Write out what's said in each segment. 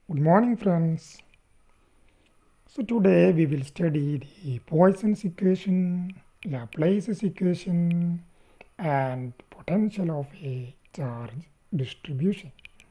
Good morning, friends. So, today we will study the Poisson's equation, Laplace's equation, and potential of a charge distribution.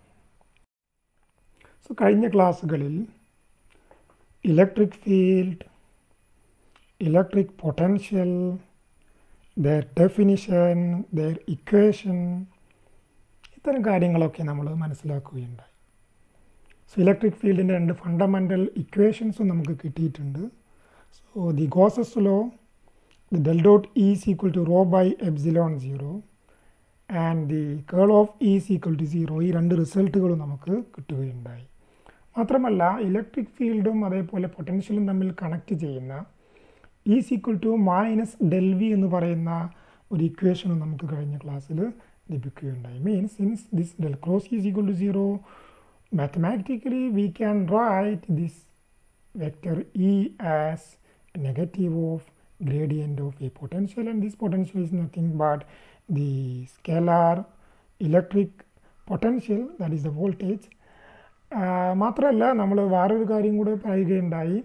So കഴിഞ്ഞ ക്ലാസ്സുകളിൽ electric field electric potential their definition their equation ഇത്തരം കാര്യങ്ങളൊക്കെ നമ്മൾ മനസ്സിലാക്കുകയുണ്ടായി so electric ഫീൽഡിൻ്റെ രണ്ട് fundamental ഇക്വേഷൻസും നമുക്ക് കിട്ടിയിട്ടുണ്ട് so the Gauss's law the del dot is equal to rho by epsilon zero and the curl of is equal to zero ഈ രണ്ട് റിസൾട്ടുകളും നമുക്ക് കിട്ടുകയുണ്ടായി മാത്രമല്ല ഇലക്ട്രിക് ഫീൽഡും അതേപോലെ പൊട്ടൻഷ്യലും തമ്മിൽ കണക്ട് ചെയ്യുന്ന is equal to minus del V എന്ന് പറയുന്ന ഒരു ഇക്വേഷനും നമുക്ക് കഴിഞ്ഞ ക്ലാസ്സിൽ ലഭിക്കുകയുണ്ടായി means since this del cross is equal to zero mathematically we can write this vector E as negative of gradient of a potential and this potential is nothing but the scalar electric potential that is the voltage മാത്രമല്ല നമ്മൾ വേറൊരു കാര്യം കൂടെ പറയുകയുണ്ടായി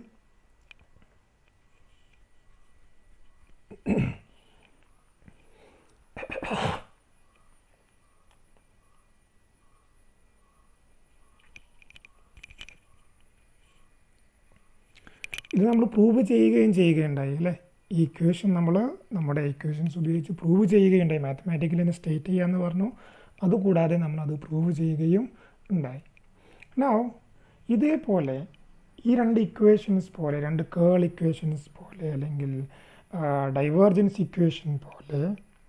ഇത് നമ്മൾ prove ചെയ്യുകയും ചെയ്യുകയുണ്ടായി അല്ലേ ഈ ഇക്വേഷൻ നമ്മൾ നമ്മുടെ ഇക്വേഷൻസ് ഉപയോഗിച്ച് പ്രൂവ് ചെയ്യുകയുണ്ടായി മാത്തമാറ്റിക്കലി തന്നെ സ്റ്റേറ്റ് ചെയ്യാമെന്ന് പറഞ്ഞു അതുകൂടാതെ നമ്മളത് പ്രൂവ് ചെയ്യുകയും ഉണ്ടായി നൗ ഇതേപോലെ ഈ രണ്ട് ഇക്വേഷൻസ് പോലെ രണ്ട് കേൾ ഇക്വേഷൻസ് പോലെ അല്ലെങ്കിൽ ഡൈവേർജൻസ് ഇക്വേഷൻ പോലെ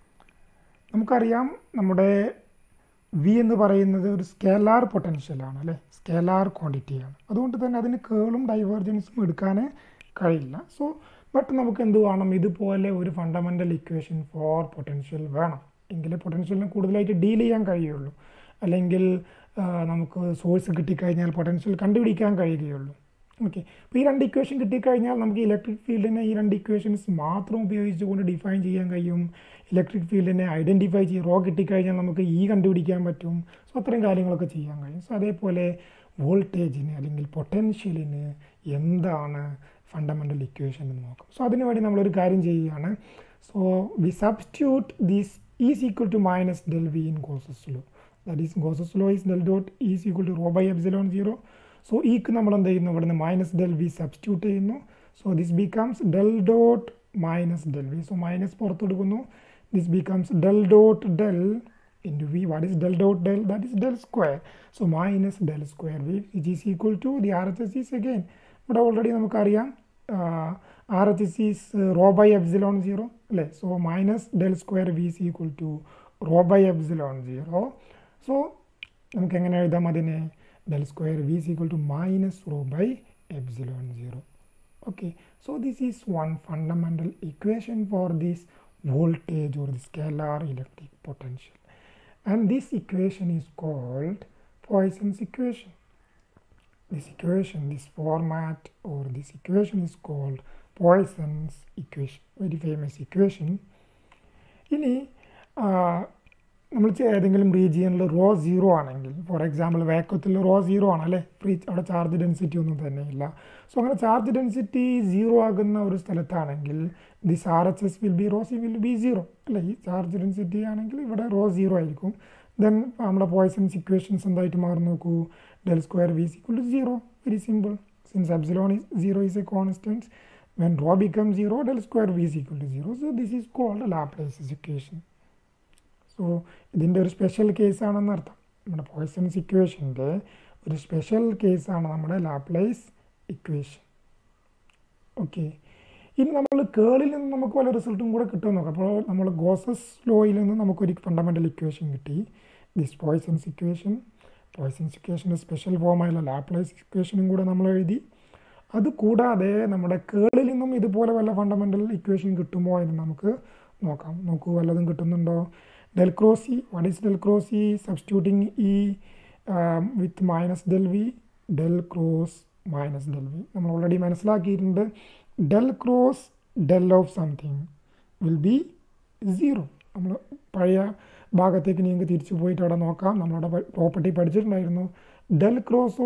നമുക്കറിയാം നമ്മുടെ വി എന്ന് പറയുന്നത് ഒരു സ്കേലാർ പൊട്ടൻഷ്യലാണ് അല്ലേ സ്കേലാർ ക്വാണ്ടിറ്റിയാണ് അതുകൊണ്ട് തന്നെ അതിന് കേളും ഡൈവേർജൻസും എടുക്കാൻ കഴിയില്ല സോ ബട്ട് നമുക്ക് എന്ത് വേണം ഇതുപോലെ ഒരു ഫണ്ടമെൻ്റൽ ഇക്വേഷൻ ഫോർ പൊട്ടൻഷ്യൽ വേണം എങ്കിലേ പൊട്ടൻഷ്യലിനെ കൂടുതലായിട്ട് ഡീൽ ചെയ്യാൻ കഴിയുള്ളൂ അല്ലെങ്കിൽ നമുക്ക് സോഴ്സ് കിട്ടിക്കഴിഞ്ഞാൽ പൊട്ടൻഷ്യൽ കണ്ടുപിടിക്കാൻ കഴിയുകയുള്ളൂ ഓക്കെ അപ്പോൾ ഈ രണ്ട് ഇക്വേഷൻ കിട്ടിക്കഴിഞ്ഞാൽ നമുക്ക് ഇലക്ട്രിക് ഫീൽഡിനെ ഈ രണ്ട് ഇക്വേഷൻസ് മാത്രം ഉപയോഗിച്ചുകൊണ്ട് ഡിഫൈൻ ചെയ്യാൻ കഴിയും ഇലക്ട്രിക് ഫീൽഡിനെ ഐഡൻറ്റിഫൈ ചെയ്ത് റോ കിട്ടിക്കഴിഞ്ഞാൽ നമുക്ക് ഈ കണ്ടുപിടിക്കാൻ പറ്റും സോ അത്രയും കാര്യങ്ങളൊക്കെ ചെയ്യാൻ കഴിയും സോ അതേപോലെ വോൾട്ടേജിന് അല്ലെങ്കിൽ പൊട്ടൻഷ്യലിന് എന്താണ് ഫണ്ടമെൻ്റൽ ഇക്വേഷൻ എന്ന് നോക്കാം സോ അതിനുവേണ്ടി നമ്മളൊരു കാര്യം ചെയ്യുകയാണ് so we substitute this is equal to minus del V in Gauss's law that is Gauss's law is del dot is equal to rho by epsilon zero so ഈക്ക് നമ്മൾ എന്ത് ചെയ്യുന്നു ഇവിടുന്ന് മൈനസ് ഡെൽ വി സബ്സ്റ്റിറ്റ്യൂട്ട് ചെയ്യുന്നു so this becomes del dot minus del V so minus പുറത്തെടുക്കുന്നു this becomes del dot del into v what is del dot del that is del square so minus del square v which is equal to the RHS is again ഇവിടെ already നമുക്കറിയാം R H S is rho by epsilon zero അല്ലേ so minus del square V is equal to rho by epsilon zero so നമുക്ക് എങ്ങനെ എഴുതാം അതിനെ del square V is equal to minus rho by epsilon zero okay so this is one fundamental equation for this voltage or the scalar electric potential and this equation is called Poisson's equation this equation this format or this equation is called Poisson's equation very famous equation ഇനി നമ്മൾ ഏതെങ്കിലും റീജിയനിൽ rho zero ആണെങ്കിൽ for example വേക്കത്തിൽ rho zero ആണ് അല്ലേ free അവിടെ charge density ഒന്നും തന്നെയില്ല സോ അങ്ങനെ ചാർജ് ഡെൻസിറ്റി സീറോ ആകുന്ന ഒരു സ്ഥലത്താണെങ്കിൽ this R H S will be rho C will be zero അല്ലേ ഈ ചാർജ് ഡെൻസിറ്റി ആണെങ്കിൽ ഇവിടെ റോ സീറോ ആയിരിക്കും ദെൻ നമ്മുടെ പോയ്സൺസ് ഇക്വേഷൻസ് എന്തായിട്ട് മാറി നോക്കൂ del square V equal to zero very simple since epsilon is zero is a constants when rho becomes 0 del square v is equal to 0 so this is called Laplace's equation so ഇതിൻ്റെ ഒരു special കേസാണെന്ന് അർത്ഥം നമ്മുടെ poisons ഇക്വേഷൻ്റെ ഒരു special കേസാണ് നമ്മുടെ Laplace equation okay ഇനി നമ്മൾ കേളിൽ നിന്ന് നമുക്ക് പല റിസൾട്ടും കൂടെ കിട്ടുമെന്ന് നോക്കാം അപ്പോൾ നമ്മൾ ഗോസസ് ലോയിൽ നിന്ന് നമുക്കൊരു ഫണ്ടമെൻ്റൽ ഇക്വേഷൻ കിട്ടി ദിസ് പോയ്സൺസ് ഇക്വേഷൻ പോയ്സൺസ് ഇക്വേഷൻ്റെ സ്പെഷ്യൽ ഫോമായുള്ള ലാപ്ലൈസ് ഇക്വേഷനും കൂടെ നമ്മൾ എഴുതി അതുകൂടാതെ നമ്മുടെ കേളിൽ നിന്നും ഇതുപോലെ വല്ല ഫണ്ടമെൻ്റൽ ഇക്വേഷൻ കിട്ടുമോ എന്ന് നമുക്ക് നോക്കാം നോക്കൂ വല്ലതും കിട്ടുന്നുണ്ടോ del cross e what is del cross e substituting e um, with minus del v del cross minus del v നമ്മൾ ഓൾറെഡി മനസ്സിലാക്കിയിട്ടുണ്ട് del cross del of something will be zero നമ്മൾ പഴയ ഭാഗത്തേക്ക് നിങ്ങൾക്ക് തിരിച്ചു പോയിട്ട് അവിടെ നോക്കാം നമ്മളവിടെ പ്രോപ്പർട്ടി പഠിച്ചിട്ടുണ്ടായിരുന്നു del cross of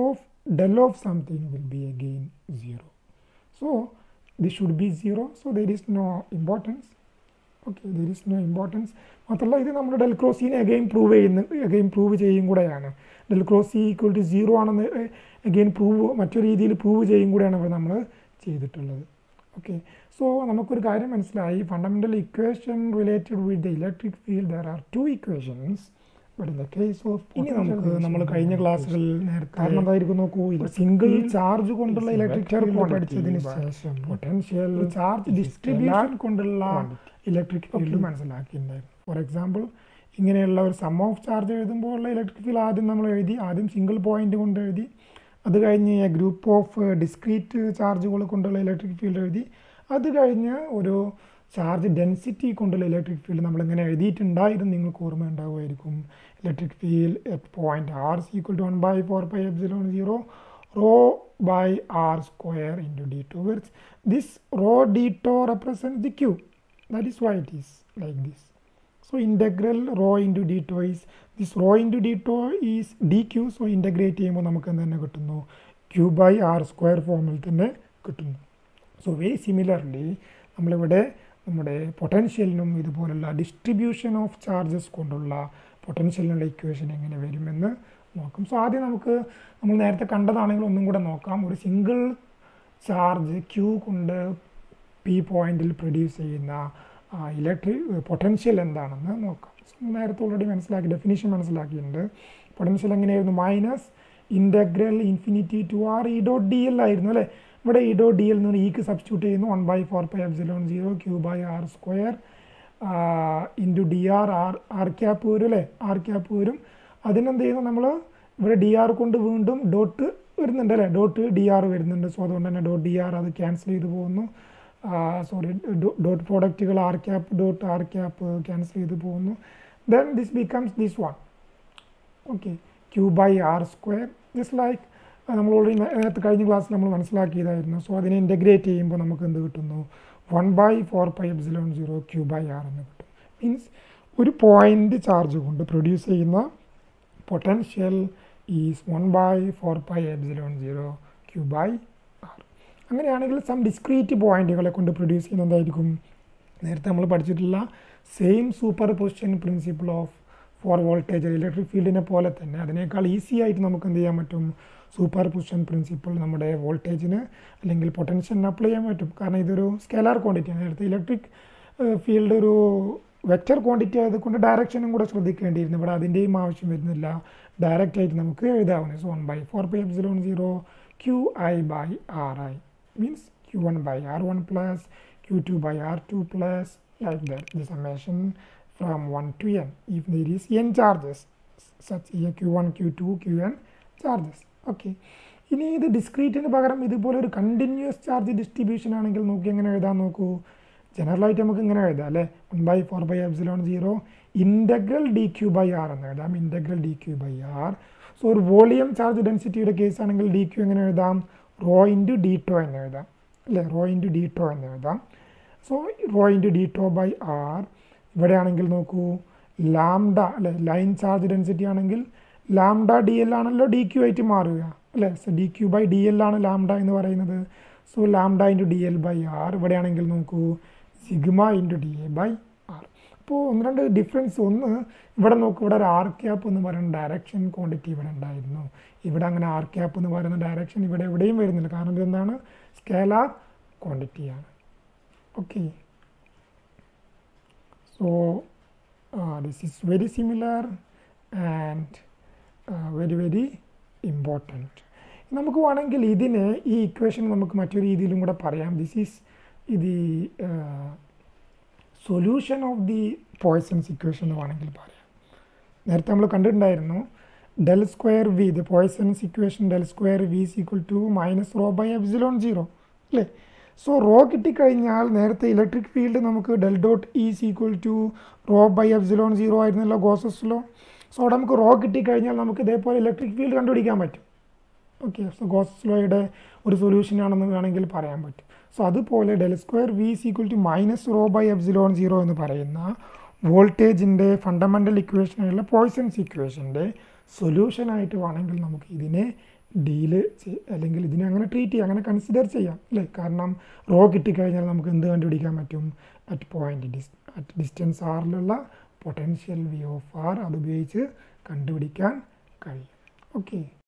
del of something will be again 0 so this should be 0 so there is no importance okay there is no importance മാത്രമല്ല ഇത് നമ്മുടെ ഡെൽ ക്രോസിനെ അഗെയിൻ പ്രൂവ് ചെയ്യുന്ന അഗെയിൻ പ്രൂവ് ചെയ്യും കൂടെയാണ് ഡെൽ ക്രോസി ഈക്വൽ ടു സീറോ ആണെന്ന് again prove മറ്റൊരു രീതിയിൽ പ്രൂവ് ചെയ്യും കൂടെയാണ് ഇവിടെ നമ്മൾ ചെയ്തിട്ടുള്ളത് ഓക്കെ സോ നമുക്കൊരു കാര്യം മനസ്സിലായി fundamental equation related with the electric field there are two equations but in the case of ഇനി നമുക്ക് നമ്മൾ കഴിഞ്ഞ ക്ലാസ്സുകളിൽ നേരത്തെ കാരണം എന്തായിരിക്കും നോക്കൂ സിംഗിൾ ചാർജ് കൊണ്ടുള്ള ഇലക്ട്രിക് ഫീൽഡ് പഠിച്ചതിന് ശേഷം പൊട്ടൻഷ്യൽ ചാർജ് ഡിസ്ട്രിബ്യൂഷൻ കൊണ്ടുള്ള ഇലക്ട്രിക് ഫീൽഡ് മനസ്സിലാക്കിയിട്ടുണ്ടായിരുന്നു ഫോർ എക്സാമ്പിൾ ഇങ്ങനെയുള്ള ഒരു സം ഓഫ് ചാർജ് എഴുതുമ്പോൾ ഉള്ള ഇലക്ട്രിക് ഫീൽഡ് ആദ്യം നമ്മൾ എഴുതി ആദ്യം സിംഗിൾ പോയിന്റ് കൊണ്ട് എഴുതി അത് കഴിഞ്ഞ് ഗ്രൂപ്പ് ഓഫ് ഡിസ്ക്രീറ്റ് ചാർജുകൾ കൊണ്ടുള്ള ഇലക്ട്രിക് ഫീൽഡ് എഴുതി അത് കഴിഞ്ഞ് ഒരു ചാർജ് ഡെൻസിറ്റി കൊണ്ടുള്ള ഇലക്ട്രിക് ഫീൽഡ് നമ്മളിങ്ങനെ എഴുതിയിട്ടുണ്ടായിരുന്നു നിങ്ങൾക്ക് ഓർമ്മ ഉണ്ടാവുമായിരിക്കും electric field at point R equal to one by four by epsilon zero rho by R square into D tau verse this rho D tau represent the Q that is why it is like this so integral rho into d tau is this rho into d tau is dq so integrate ചെയ്യുമ്പോൾ നമുക്ക് എന്ത് തന്നെ കിട്ടുന്നു q by R square ഫോമിൽ തന്നെ കിട്ടുന്നു so very similarly നമ്മളിവിടെ നമ്മുടെ പൊട്ടൻഷ്യലിനും ഇതുപോലുള്ള ഡിസ്ട്രിബ്യൂഷൻ ഓഫ് ചാർജസ് കൊണ്ടുള്ള പൊട്ടൻഷ്യലിനുള്ള ഇക്വേഷൻ എങ്ങനെ വരുമെന്ന് നോക്കും സോ ആദ്യം നമുക്ക് നമ്മൾ നേരത്തെ കണ്ടതാണെങ്കിൽ ഒന്നും കൂടെ നോക്കാം ഒരു സിംഗിൾ ചാർജ് ക്യൂ കൊണ്ട് പി പോയിന്റിൽ പ്രൊഡ്യൂസ് ചെയ്യുന്ന ഇലക്ട്രിക് പൊട്ടൻഷ്യൽ എന്താണെന്ന് നോക്കാം നേരത്തെ ഓൾറെഡി മനസ്സിലാക്കി ഡെഫിനിഷൻ മനസ്സിലാക്കിയിട്ടുണ്ട് പൊട്ടൻഷ്യൽ എങ്ങനെയായിരുന്നു minus integral infinity to R E dot D L ആയിരുന്നു അല്ലേ ഇവിടെ ഇ ഡോട്ട് ഡി എൽ എന്ന് ഇക്ക് സബ്സ്റ്റിറ്റ്യൂട്ട് ചെയ്യുന്നു one by four pi epsilon zero Q by R square into D R R R cap വരും അല്ലേ R cap വരും അതിനെന്ത് ചെയ്യുന്നു നമ്മൾ ഇവിടെ ഡി ആർ കൊണ്ട് വീണ്ടും ഡോട്ട് വരുന്നുണ്ട് അല്ലേ ഡോട്ട് ഡി ആർ വരുന്നുണ്ട് സോ അതുകൊണ്ട് തന്നെ ഡോട്ട് ഡി ആർ അത് ക്യാൻസൽ ചെയ്ത് പോകുന്നു സോറി ഡോട്ട് പ്രോഡക്റ്റുകൾ R cap dot R cap cancel ചെയ്ത് പോകുന്നു then this becomes this one okay Q by R square just like നമ്മൾ ഓൾറെഡി നേരത്തെ കഴിഞ്ഞ ക്ലാസ്സിൽ നമ്മൾ മനസ്സിലാക്കിയതായിരുന്നു സോ അതിനെ ഇൻ്റഗ്രേറ്റ് ചെയ്യുമ്പോൾ നമുക്ക് എന്ത് കിട്ടുന്നു one by four pi epsilon zero Q by R എന്ന് കിട്ടും മീൻസ് ഒരു പോയിൻ്റ് ചാർജ് കൊണ്ട് പ്രൊഡ്യൂസ് ചെയ്യുന്ന potential is one by four pi epsilon zero Q by R അങ്ങനെയാണെങ്കിൽ സം ഡിസ്ക്രീറ്റ് പോയിന്റുകളെ കൊണ്ട് പ്രൊഡ്യൂസ് ചെയ്യുന്ന എന്തായിരിക്കും നേരത്തെ നമ്മൾ പഠിച്ചിട്ടുള്ള same superposition principle of for voltage electric ഫീൽഡിനെ പോലെ തന്നെ അതിനേക്കാൾ ഈസി ആയിട്ട് നമുക്ക് എന്ത് ചെയ്യാൻ പറ്റും സൂപ്പർ പൊസിഷൻ പ്രിൻസിപ്പിൾ നമ്മുടെ വോൾട്ടേജിന് അല്ലെങ്കിൽ പൊട്ടൻഷ്യലിന് അപ്ലൈ ചെയ്യാൻ പറ്റും കാരണം ഇതൊരു സ്കെലാർ ക്വാണ്ടിറ്റിയാണ് നേരത്തെ ഇലക്ട്രിക് ഫീൽഡ് ഒരു വെക്റ്റർ ക്വാണ്ടിറ്റി ആയതുകൊണ്ട് ഡയറക്ഷനും കൂടെ ശ്രദ്ധിക്കേണ്ടിയിരുന്നു ഇവിടെ അതിൻ്റെയും ആവശ്യം വരുന്നില്ല ഡയറക്റ്റ് ആയിട്ട് നമുക്ക് എഴുതാവുന്നത് so one by four pi epsilon zero Q I by R I means q1 by r1 plus q2 by r2 plus like that the summation from 1 to n if there is n charges such as q1 q2 qn charges okay ഇനി ഇത് ഡിസ്ക്രീറ്റിന് പകരം ഇതുപോലെ ഒരു continuous charge distribution ആണെങ്കിൽ നോക്കി എങ്ങനെ എഴുതാൻ നോക്കൂ ജനറലായിട്ട് നമുക്ക് ഇങ്ങനെ എഴുതാം അല്ലേ one by four by epsilon zero integral D Q by R എന്ന് എഴുതാം integral D Q by R so ഒരു വോളിയം ചാർജ് ഡെൻസിറ്റിയുടെ കേസ് ആണെങ്കിൽ ഡി ക്യൂ എങ്ങനെ എഴുതാം റോ ഇൻറ്റു ഡി ടോ എന്ന് എഴുതാം അല്ലേ റോ ഇൻറ്റു ഡി ടോ എന്ന് എഴുതാം so rho into D tau by R ഇവിടെയാണെങ്കിൽ നോക്കൂ ലാംഡ അല്ലെ ലൈൻ ചാർജ് ഡെൻസിറ്റി ആണെങ്കിൽ ലാംഡ ഡി എൽ ആണല്ലോ ഡി ക്യൂ ആയിട്ട് മാറുക അല്ലേ so D Q by D L ആണ് ലാംഡ എന്ന് പറയുന്നത് so lambda into D L by R ഇവിടെയാണെങ്കിൽ നോക്കൂ sigma into D A by R അപ്പോൾ ഒന്ന് രണ്ട് ഡിഫറൻസ് ഒന്ന് ഇവിടെ നോക്കൂ ഇവിടെ ഒരു ആർ ക്യാപ്പ് എന്ന് പറയുന്ന ഡയറക്ഷൻ ക്വാണ്ടിറ്റി ഇവിടെ ഉണ്ടായിരുന്നു ഇവിടെ അങ്ങനെ ആർ ക്യാപ്പ് എന്ന് പറയുന്ന ഡയറക്ഷൻ ഇവിടെ എവിടെയും വരുന്നില്ല കാരണം ഇതെന്താണ് സ്കേലാർ ക്വാണ്ടിറ്റിയാണ് okay so this is very similar and very very important നമുക്ക് വേണമെങ്കിൽ ഇതിനെ ഈ ഇക്വേഷൻ നമുക്ക് മറ്റൊരു രീതിയിലും കൂടെ പറയാം ദിസ് ഈസ് ഇത് solution of the Poisson's equation എന്ന് വേണമെങ്കിൽ പറയാം നേരത്തെ നമ്മൾ കണ്ടിട്ടുണ്ടായിരുന്നു del square V the Poisson's equation del square V is equal to minus rho by epsilon zero അല്ലേ സോ റോ കിട്ടിക്കഴിഞ്ഞാൽ നേരത്തെ ഇലക്ട്രിക് ഫീൽഡ് നമുക്ക് del dot is equal to rho by epsilon zero ആയിരുന്നല്ലോ ഗോസസ് ലോ സോ അവിടെ നമുക്ക് raw കിട്ടിക്കഴിഞ്ഞാൽ നമുക്ക് ഇതേപോലെ ഇലക്ട്രിക് ഫീൽഡ് കണ്ടുപിടിക്കാൻ പറ്റും ഓക്കെ സോ ഗോസസ് ലോയുടെ ഒരു സൊല്യൂഷൻ ആണെന്ന് വേണമെങ്കിൽ പറയാൻ പറ്റും സോ അതുപോലെ del square V is equal to minus rho by epsilon zero എന്ന് പറയുന്ന വോൾട്ടേജിൻ്റെ ഫണ്ടമെൻ്റൽ ഇക്വേഷനുള്ള പോയ്സൺസ് ഇക്വേഷൻ്റെ സൊല്യൂഷനായിട്ട് വേണമെങ്കിൽ നമുക്ക് ഇതിനെ ഡിയിൽ അല്ലെങ്കിൽ ഇതിനെ അങ്ങനെ ട്രീറ്റ് ചെയ്യാം അങ്ങനെ കൺസിഡർ ചെയ്യാം അല്ലേ കാരണം റോ കിട്ടിക്കഴിഞ്ഞാൽ നമുക്ക് എന്ത് കണ്ടുപിടിക്കാൻ പറ്റും at point this at distance ആറിലുള്ള പൊട്ടൻഷ്യൽ വി ഓഫ് ആർ അതുപയോഗിച്ച് കണ്ടുപിടിക്കാൻ കഴിയും ഓക്കെ